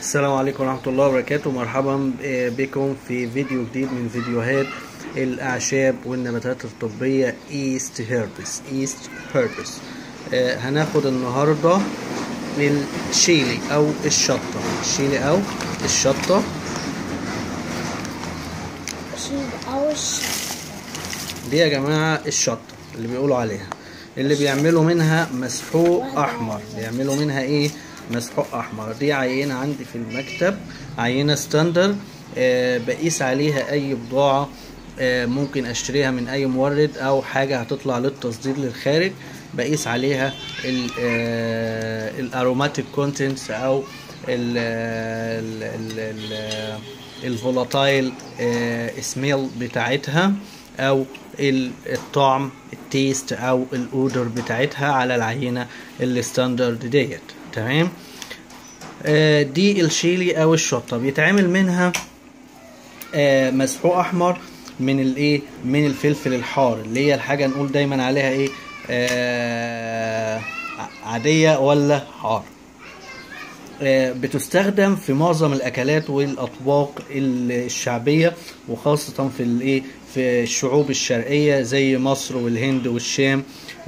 السلام عليكم ورحمة الله وبركاته مرحبا بكم في فيديو جديد من فيديوهات الأعشاب والنباتات الطبية ايست هيربس ايست هيربس هناخد النهاردة الشيلي أو الشطة الشيلي أو الشطة شيل أو الشطة دي يا جماعة الشطة اللي بيقولوا عليها اللي بيعملوا منها مسحوق أحمر بيعملوا منها إيه مسحوق أحمر دي عينة عندي في المكتب عينة ستاندر آه بقيس عليها أي بضاعة آه ممكن أشتريها من أي مورد أو حاجة هتطلع للتصدير للخارج بقيس عليها الاروماتيك كونتنتس او الفولاتايل سميل بتاعتها او الطعم التيست او الاودر بتاعتها على العينه الستاندرد ديت تمام آه دي الشيلي او الشطه بيتعمل منها آه مسحوق احمر من الايه من الفلفل الحار اللي هي الحاجه نقول دايما عليها ايه آه عاديه ولا حار آه بتستخدم في معظم الاكلات والاطباق الشعبيه وخاصه في الايه في الشعوب الشرقيه زي مصر والهند والشام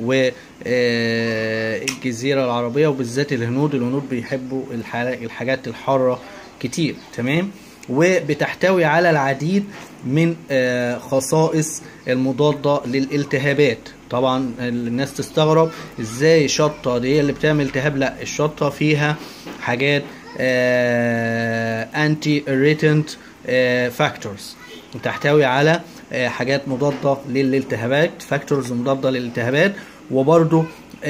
والجزيره العربيه وبالذات الهنود الهنود بيحبوا الحاجات الحاره كتير تمام وبتحتوي على العديد من خصائص المضادة للالتهابات طبعا الناس تستغرب ازاي شطة دي اللي بتعمل التهاب لا الشطة فيها حاجات انتي irritant فاكتورز تحتوي على حاجات مضادة للالتهابات فاكتورز مضادة للالتهابات وبرضو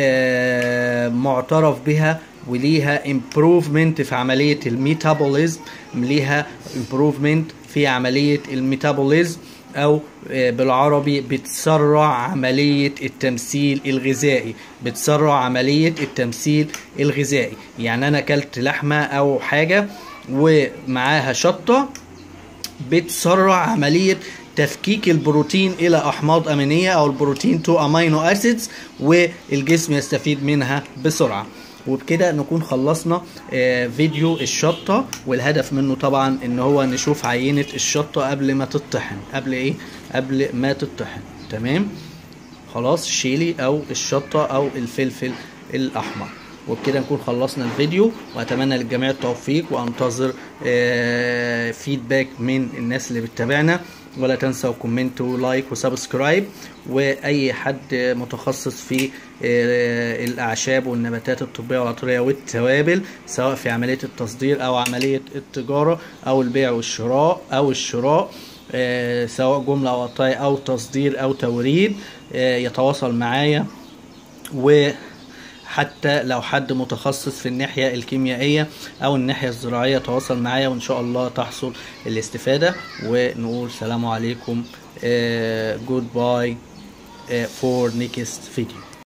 معترف بها وليها improvement في عملية الميتابوليزم ليها improvement في عملية الميتابوليزم أو بالعربي بتسرع عملية التمثيل الغذائي بتسرع عملية التمثيل الغذائي يعني أنا أكلت لحمة أو حاجة ومعاها شطة بتسرع عملية تفكيك البروتين الى احماض امينيه او البروتين تو امينو اسيدز والجسم يستفيد منها بسرعه وبكده نكون خلصنا فيديو الشطه والهدف منه طبعا ان هو نشوف عينه الشطه قبل ما تطحن قبل ايه قبل ما تطحن تمام خلاص الشيلي او الشطه او الفلفل الاحمر وبكده نكون خلصنا الفيديو واتمنى للجميع التوفيق وانتظر فيدباك من الناس اللي بتتابعنا ولا تنسوا كومنت ولايك وسبسكرايب واي حد متخصص في الاعشاب والنباتات الطبيه والعطريه والتوابل سواء في عمليه التصدير او عمليه التجاره او البيع والشراء او الشراء سواء جمله او قطاعي او تصدير او توريد يتواصل معايا و حتى لو حد متخصص في الناحية الكيميائية أو الناحية الزراعية تواصل معايا وإن شاء الله تحصل الاستفادة ونقول سلام عليكم جود باي فور نيكست فيديو